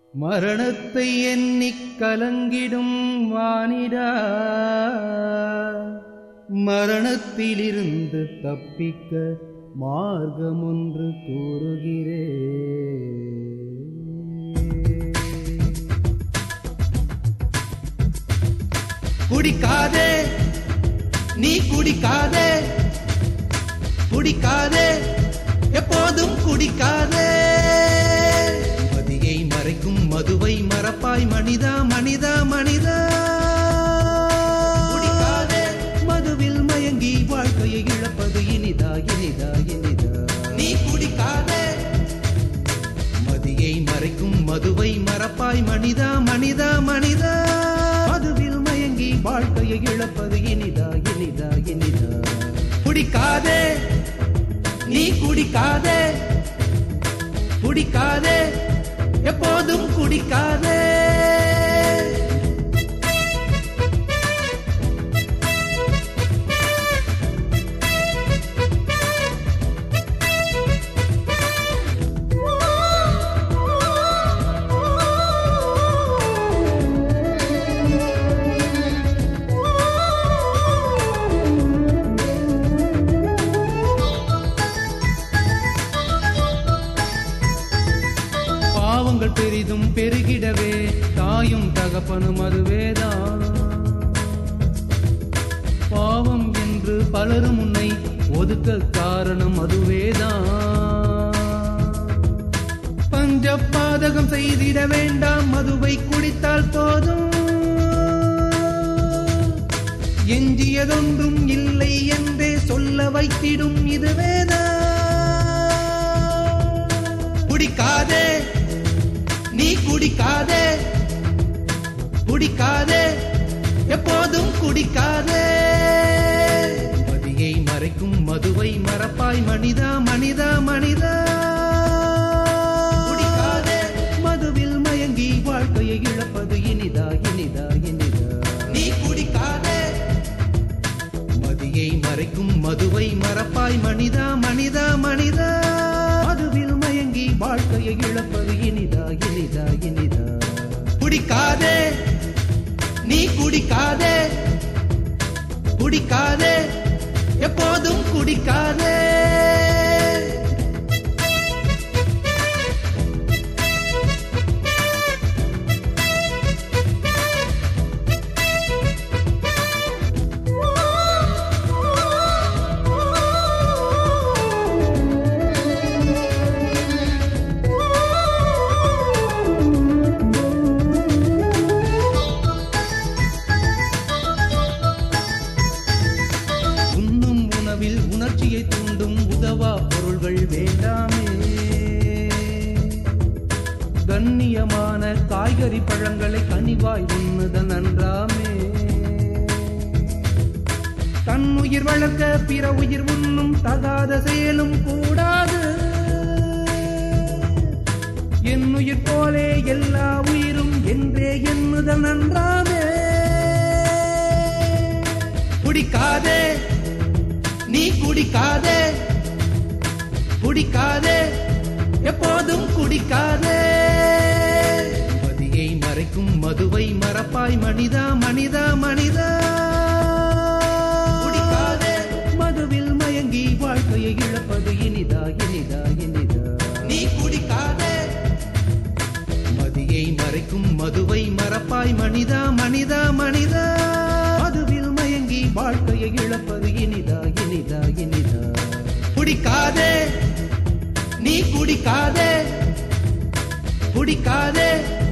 மரணத்தை எண்ணிக் கலங்கிடும் வானிடா மரணத்திலிருந்து தப்பிக்க மார்க்கம் ஒன்று கூறுகிறே குடிக்காதே நீ குடிக்காதே குடிக்காதே எப்போதும் குடிக்காதே மதியை மறைக்கும் மதுவை மறப்பாய் மனிதா மனிதா மனிதா குடிக்காதே மதுவில் மயங்கி வாழ்க்கையை இழப்பது இனிதா இனிதா இனிதா நீ குடிக்காதே மதியை மறைக்கும் மதுவை மறப்பாய் மனிதா மனிதா மனிதா மதுவில் மயங்கி வாழ்க்கையை இழப்பது இனிதா இனிதா இனிதா குடிக்காதே நீ குடிக்காதே குடிக்காதே எப்போதும் குடிக்காதே பாவங்கள் பெரிதும் பெருகிடவே தாயும் தகப்பனும் அதுவேதான் பாவம் என்று பலரும் உன்னை ஒதுக்க காரணம் அதுவேதான் பஞ்ச பாதகம் செய்திட வேண்டாம் மதுவை குடித்தால் போதும் எஞ்சியதொன்றும் இல்லை என்றே சொல்ல வைத்திடும் இதுவேதான் குடிக்காதே நீ குடிக்காதே குடிக்காதே எப்போதும் குடிக்காதே மதியை மறைக்கும் மதுவை மறப்பாய் மனிதா மனிதா மனிதா குடிக்காதே மதுவில் மயங்கி வாழ்க்கையை இழப்பது இனிதா இனிதா இனிதா நீ குடிக்காதே மதியை மறைக்கும் மதுவை மறப்பாய் மனிதா மனிதா மனிதா மதுவில் மயங்கி வாழ்க்கையை இழப்பது இனிதா இனிதா இனிதா குடிக்காதே நீ குடிக்காதே குடிக்காதே எப்போதும் குடிக்காதே உண்ணும் உணவில் உணர்ச்சியை தூண்டும் உதவா பொருள்கள் வேண்டாமே கண்ணியமான காய்கறி பழங்களை கனிவாய் உண்ணுதல் நன்றாமே தன் உயிர் வளர்க்க பிற உயிர் உண்ணும் தகாத செயலும் கூடாது என் உயிர் போலே எல்லா உயிரும் என்றே எண்ணுதல் நன்றாமே குடிக்காதே நீ குடிக்காதே குடிக்காதே எப்போதும் குடிக்காதே மதியை மறைக்கும் மதுவை மறப்பாய் மனிதா மனிதா மனிதா குடிக்காதே மதுவில் மயங்கி வாழ்க்கையை இழப்பது இனிதா இனிதா இனிதா நீ குடிக்காதே மதியை மறைக்கும் மதுவை மறப்பாய் மனிதா மனிதா மனிதா மதுவில் மயங்கி வாழ்க்கையை இழப்பது இனிதா இனிதா இனிதா குடிக்காதே நீ குடிக்காதே குடிக்காதே